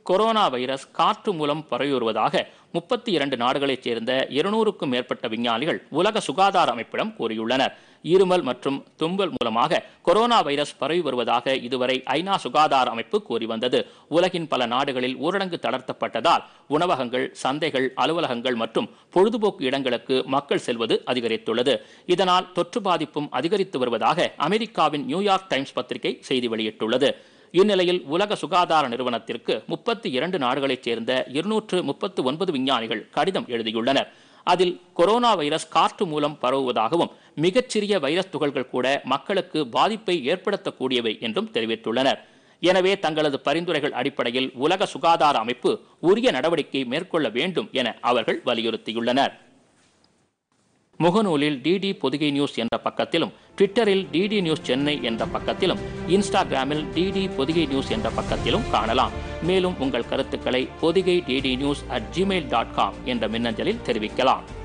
corona virus காற்று மூலம் பரவி வருவதாக முப்பத்தி இரண்டு நாடுகளைச் சேர்ந்த இருநூறுக்கும் மேற்பட்ட விஞ்ஞானிகள் உலக சுகாதார அமைப்பிடம் கூறியுள்ளனர் இருமல் மற்றும் தும்பல் மூலமாக கொரோனா வைரஸ் பரவி வருவதாக இதுவரை ஐநா சுகாதார அமைப்பு கூறி வந்தது உலகின் பல நாடுகளில் ஊரடங்கு தளர்த்தப்பட்டதால் உணவகங்கள் சந்தைகள் அலுவலகங்கள் மற்றும் பொழுதுபோக்கு இடங்களுக்கு மக்கள் செல்வது அதிகரித்துள்ளது இதனால் தொற்று பாதிப்பும் அதிகரித்து வருவதாக அமெரிக்காவின் நியூயார்க் டைம்ஸ் பத்திரிகை செய்தி வெளியிட்டுள்ளது இந்நிலையில் உலக சுகாதார நிறுவனத்திற்கு முப்பத்தி இரண்டு நாடுகளைச் சேர்ந்த இருநூற்று முப்பத்து ஒன்பது விஞ்ஞானிகள் கடிதம் எழுதியுள்ளனர் அதில் கொரோனா வைரஸ் காற்று மூலம் பரவுவதாகவும் மிகச்சிறிய வைரஸ் துகள்கள் கூட மக்களுக்கு பாதிப்பை ஏற்படுத்தக்கூடியவை என்றும் தெரிவித்துள்ளனர் எனவே தங்களது பரிந்துரைகள் அடிப்படையில் உலக சுகாதார அமைப்பு உரிய நடவடிக்கை மேற்கொள்ள வேண்டும் என அவர்கள் வலியுறுத்தியுள்ளனர் முகநூலில் டிடி பொதிகை நியூஸ் என்ற பக்கத்திலும் ட்விட்டரில் டிடி நியூஸ் சென்னை என்ற பக்கத்திலும் இன்ஸ்டாகிராமில் டிடி பொதிகை நியூஸ் என்ற பக்கத்திலும் காணலாம் மேலும் உங்கள் கருத்துக்களை Podhigai DD news at Gmail dot com என்ற மின்னஞ்சலில் தெரிவிக்கலாம்